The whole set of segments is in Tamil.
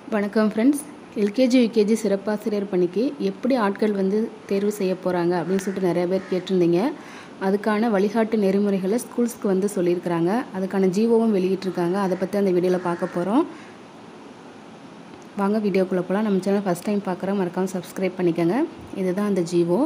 வணக்கம் ஃப்ரெண்ட்ஸ் எல்கேஜி யூகேஜி சிறப்பாசிரியர் பணிக்கு எப்படி ஆட்கள் வந்து தேர்வு செய்ய போகிறாங்க அப்படின்னு சொல்லிட்டு நிறைய பேர் கேட்டிருந்தீங்க அதுக்கான வழிகாட்டு நெறிமுறைகளை ஸ்கூல்ஸ்க்கு வந்து சொல்லியிருக்கிறாங்க அதுக்கான ஜிஓவும் வெளியிட்டிருக்காங்க அதை பற்றி அந்த வீடியோவில் பார்க்க போகிறோம் வாங்க வீடியோக்குள்ளே போகலாம் நம்ம சேனல் ஃபஸ்ட் டைம் பார்க்குறோம் மறக்காமல் சப்ஸ்கிரைப் பண்ணிக்கோங்க இதுதான் அந்த ஜிஓ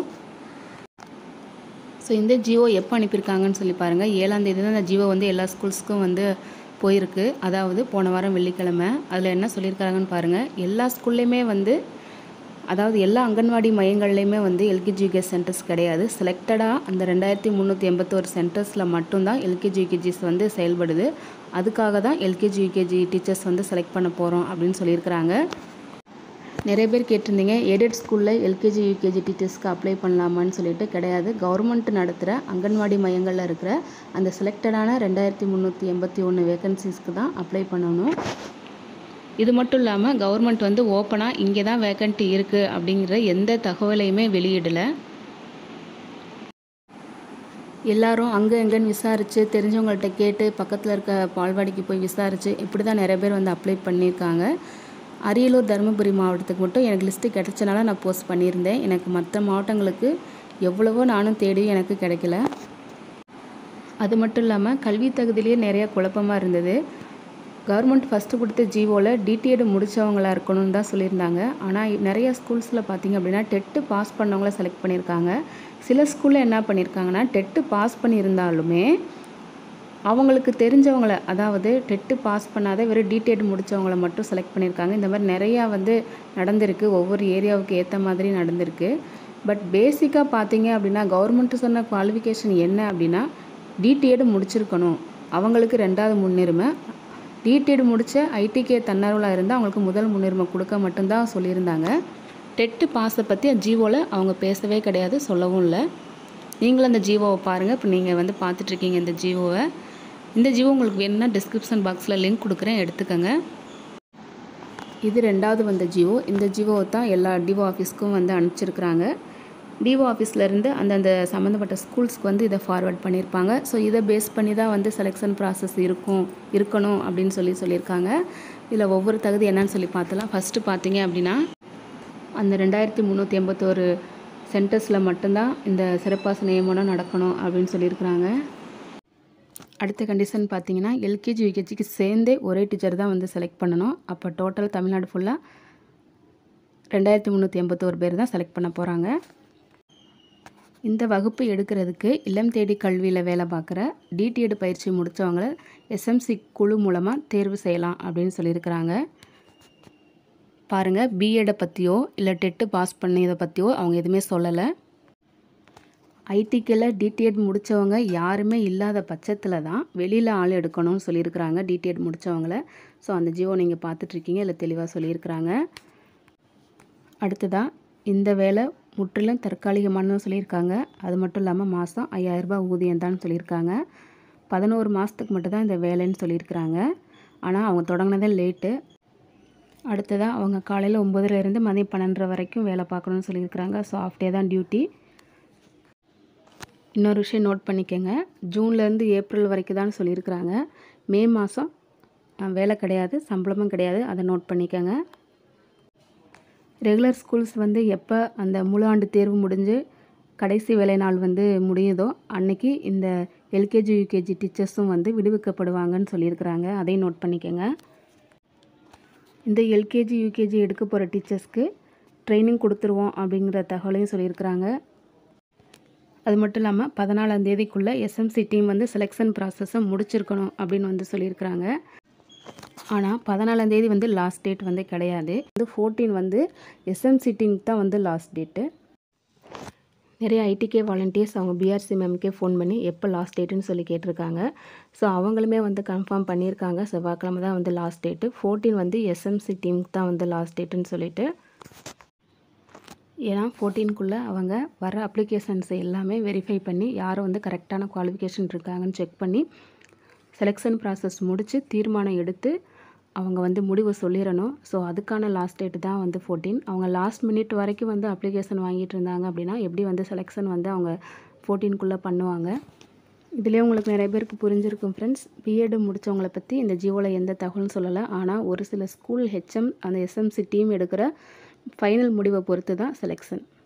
ஸோ இந்த ஜிஓ எப்போ அனுப்பியிருக்காங்கன்னு சொல்லி பாருங்கள் ஏழாம் தேதி தான் அந்த ஜிஓ வந்து எல்லா ஸ்கூல்ஸ்க்கும் வந்து போயிருக்கு அதாவது போன வாரம் வெள்ளிக்கிழமை அதில் என்ன சொல்லியிருக்காங்கன்னு பாருங்கள் எல்லா ஸ்கூல்லையுமே வந்து அதாவது எல்லா அங்கன்வாடி மையங்கள்லையுமே வந்து எல்கேஜி யூகேஜி சென்டர்ஸ் கிடையாது செலக்டடாக அந்த ரெண்டாயிரத்தி முந்நூற்றி எண்பத்தோரு சென்டர்ஸில் மட்டும்தான் எல்கேஜி யூகேஜிஸ் வந்து செயல்படுது அதுக்காக தான் எல்கேஜி யூகேஜி டீச்சர்ஸ் வந்து செலக்ட் பண்ண போகிறோம் அப்படின்னு சொல்லியிருக்கிறாங்க நிறைய பேர் கேட்டிருந்தீங்க எய்டட் ஸ்கூலில் எல்கேஜி யூகேஜி டீச்சர்ஸ்க்கு அப்ளை பண்ணலாமான்னு சொல்லிட்டு கிடையாது கவர்மெண்ட் நடத்துகிற அங்கன்வாடி மையங்களில் இருக்கிற அந்த செலக்டடான ரெண்டாயிரத்தி முந்நூற்றி எண்பத்தி ஒன்று வேகன்சிஸ்க்கு தான் அப்ளை பண்ணணும் இது மட்டும் இல்லாமல் கவர்மெண்ட் வந்து ஓப்பனாக இங்கே தான் வேக்கன்ட்டி இருக்குது அப்படிங்கிற எந்த தகவலையுமே வெளியிடலை எல்லாரும் அங்கே எங்கேன்னு விசாரித்து தெரிஞ்சவங்கள்ட்ட கேட்டு பக்கத்தில் இருக்க பால்வாடிக்கு போய் விசாரித்து இப்படி தான் நிறைய பேர் வந்து அப்ளை பண்ணியிருக்காங்க அரியலூர் தருமபுரி மாவட்டத்துக்கு மட்டும் எனக்கு லிஸ்ட்டு கிடச்சனால நான் போஸ்ட் பண்ணியிருந்தேன் எனக்கு மற்ற மாவட்டங்களுக்கு எவ்வளவோ நானும் தேடி எனக்கு கிடைக்கல அது மட்டும் இல்லாமல் கல்வி தகுதியிலேயே நிறைய குழப்பமாக இருந்தது கவர்மெண்ட் ஃபஸ்ட்டு கொடுத்த ஜிஓவில் டிடிஎட் முடித்தவங்களா இருக்கணும்னு தான் சொல்லியிருந்தாங்க ஆனால் நிறைய ஸ்கூல்ஸில் பார்த்தீங்க அப்படின்னா டெட்டு பாஸ் பண்ணவங்கள செலக்ட் பண்ணியிருக்காங்க சில ஸ்கூலில் என்ன பண்ணியிருக்காங்கன்னா டெட்டு பாஸ் பண்ணியிருந்தாலுமே அவங்களுக்கு தெரிஞ்சவங்கள அதாவது டெட்டு பாஸ் பண்ணாத வெறும் டிடெட் முடித்தவங்கள மட்டும் செலக்ட் பண்ணியிருக்காங்க இந்த மாதிரி நிறையா வந்து நடந்திருக்கு ஒவ்வொரு ஏரியாவுக்கு ஏற்ற மாதிரி நடந்திருக்கு பட் பேசிக்காக பார்த்தீங்க அப்படின்னா கவர்மெண்ட்டு சொன்ன குவாலிஃபிகேஷன் என்ன அப்படின்னா டிடிஎட் முடிச்சிருக்கணும் அவங்களுக்கு ரெண்டாவது முன்னுரிமை டிடிஎட் முடித்த ஐடிகே தன்னார்வலாக இருந்தால் அவங்களுக்கு முதல் முன்னுரிமை கொடுக்க மட்டும்தான் சொல்லியிருந்தாங்க டெட்டு பாஸை பற்றி ஜிஓவில் அவங்க பேசவே கிடையாது சொல்லவும் இல்லை நீங்களும் அந்த ஜிஓவை பாருங்கள் இப்போ நீங்கள் வந்து பார்த்துட்ருக்கீங்க இந்த ஜிஓவை இந்த ஜிஓ உங்களுக்கு வேணும்னா டிஸ்கிரிப்ஷன் பாக்ஸில் லிங்க் கொடுக்குறேன் எடுத்துக்கோங்க இது ரெண்டாவது வந்த ஜிஓ இந்த ஜிஓவை தான் எல்லா டிஓ ஆஃபீஸ்க்கும் வந்து அனுப்பிச்சிருக்கிறாங்க டிஓ ஆஃபீஸ்லேருந்து அந்தந்த சம்மந்தப்பட்ட ஸ்கூல்ஸ்க்கு வந்து இதை ஃபார்வர்ட் பண்ணியிருப்பாங்க ஸோ இதை பேஸ் பண்ணி தான் வந்து செலெக்ஷன் ப்ராசஸ் இருக்கும் இருக்கணும் அப்படின்னு சொல்லி சொல்லியிருக்காங்க இதில் ஒவ்வொரு தகுதி என்னன்னு சொல்லி பார்த்தலாம் ஃபஸ்ட்டு பார்த்தீங்க அப்படின்னா அந்த ரெண்டாயிரத்தி முந்நூற்றி எண்பத்தோரு சென்டர்ஸில் மட்டும்தான் இந்த சிறப்பாச நியமனம் நடக்கணும் அப்படின்னு சொல்லியிருக்கிறாங்க அடுத்த கண்டிஷன் பார்த்தீங்கன்னா எல்கேஜி யூகேஜிக்கு சேர்ந்தே ஒரே டீச்சர் தான் வந்து செலக்ட் பண்ணணும் அப்போ டோட்டல் தமிழ்நாடு ஃபுல்லாக ரெண்டாயிரத்தி முந்நூற்றி எண்பத்தோரு பேர் தான் செலக்ட் பண்ண போகிறாங்க இந்த வகுப்பு எடுக்கிறதுக்கு இல்லம் தேடி கல்வியில் வேலை பார்க்குற டிடிஎட் பயிற்சி முடித்தவங்கள எஸ்எம்சி குழு மூலமாக தேர்வு செய்யலாம் அப்படின்னு சொல்லியிருக்கிறாங்க பாருங்கள் பிஎடை பற்றியோ இல்லை டெட்டு பாஸ் பண்ணியதை பற்றியோ அவங்க எதுவுமே சொல்லலை ஐடிக்கில் டிடிஎட் முடித்தவங்க யாருமே இல்லாத பட்சத்தில் தான் வெளியில் ஆள் எடுக்கணும்னு சொல்லியிருக்கிறாங்க டிடிஎட் முடித்தவங்கள ஸோ அந்த ஜியோ நீங்கள் பார்த்துட்ருக்கீங்க இல்லை தெளிவாக சொல்லியிருக்கிறாங்க அடுத்ததாக இந்த வேலை முற்றிலும் தற்காலிகமானு சொல்லியிருக்காங்க அது மட்டும் இல்லாமல் மாதம் ஐயாயிரரூபா ஊதியம் தான் சொல்லியிருக்காங்க பதினோரு மாதத்துக்கு மட்டும் தான் இந்த வேலைன்னு சொல்லியிருக்கிறாங்க ஆனால் அவங்க தொடங்கினதே லேட்டு அடுத்ததாக அவங்க காலையில் ஒம்பதுலேருந்து மதியம் பன்னெண்டரை வரைக்கும் வேலை பார்க்கணுன்னு சொல்லியிருக்கிறாங்க ஸோ ஆஃப் டே தான் டியூட்டி இன்னொரு விஷயம் நோட் பண்ணிக்கோங்க ஜூன்லேருந்து ஏப்ரல் வரைக்கும் தான் சொல்லியிருக்கிறாங்க மே மாதம் வேலை கிடையாது சம்பளமும் கிடையாது அதை நோட் பண்ணிக்கோங்க ரெகுலர் ஸ்கூல்ஸ் வந்து எப்போ அந்த முழு ஆண்டு தேர்வு முடிஞ்சு கடைசி வேலை நாள் வந்து முடியுதோ அன்னைக்கு இந்த எல்கேஜி யூகேஜி டீச்சர்ஸும் வந்து விடுவிக்கப்படுவாங்கன்னு சொல்லியிருக்கிறாங்க அதையும் நோட் பண்ணிக்கோங்க இந்த எல்கேஜி யூகேஜி எடுக்க போகிற டீச்சர்ஸ்க்கு ட்ரைனிங் கொடுத்துருவோம் அப்படிங்கிற தகவலையும் சொல்லியிருக்கிறாங்க அது மட்டும் இல்லாமல் பதினாலாம் தேதிக்குள்ளே எஸ்எம்சி டீம் வந்து செலெக்ஷன் ப்ராசஸை முடிச்சிருக்கணும் அப்படின்னு வந்து சொல்லியிருக்கிறாங்க ஆனால் பதினாலாம் தேதி வந்து லாஸ்ட் டேட் வந்து கிடையாது வந்து ஃபோர்டீன் வந்து எஸ்எம்சி டீமுக்கு தான் வந்து லாஸ்ட் டேட்டு நிறைய ஐடிகே வாலண்டியர்ஸ் அவங்க பிஆர்சி மேம்க்கே ஃபோன் பண்ணி எப்போ லாஸ்ட் டேட்டுன்னு சொல்லி கேட்டிருக்காங்க ஸோ அவங்களுமே வந்து கன்ஃபார்ம் பண்ணியிருக்காங்க செவ்வாய்க்கிழமை தான் வந்து லாஸ்ட் டேட்டு ஃபோர்டீன் வந்து எஸ்எம்சி டீமுக்கு தான் வந்து லாஸ்ட் டேட்டுன்னு சொல்லிட்டு ஏன்னா ஃபோர்டீனுக்குள்ளே அவங்க வர அப்ளிகேஷன்ஸ் எல்லாமே வெரிஃபை பண்ணி யாரும் வந்து கரெக்டான குவாலிஃபிகேஷன் இருக்காங்கன்னு செக் பண்ணி செலெக்ஷன் ப்ராசஸ் முடித்து தீர்மானம் எடுத்து அவங்க வந்து முடிவு சொல்லிடணும் ஸோ அதுக்கான லாஸ்ட் டேட்டு தான் வந்து ஃபோர்டீன் அவங்க லாஸ்ட் மினிட் வரைக்கும் வந்து அப்ளிகேஷன் வாங்கிட்டு இருந்தாங்க அப்படின்னா எப்படி வந்து செலெக்ஷன் வந்து அவங்க ஃபோர்டீனுக்குள்ளே பண்ணுவாங்க இதிலே உங்களுக்கு நிறைய பேருக்கு புரிஞ்சிருக்கும் ஃப்ரெண்ட்ஸ் பிஎட் முடித்தவங்கள பற்றி இந்த ஜியோவில் எந்த தகவலும் சொல்லலை ஆனால் ஒரு சில ஸ்கூல் ஹெச்எம் அந்த எஸ்எம்சி டீம் எடுக்கிற ஃபைனல் முடிவை பொறுத்து தான் செலெக்ஷன்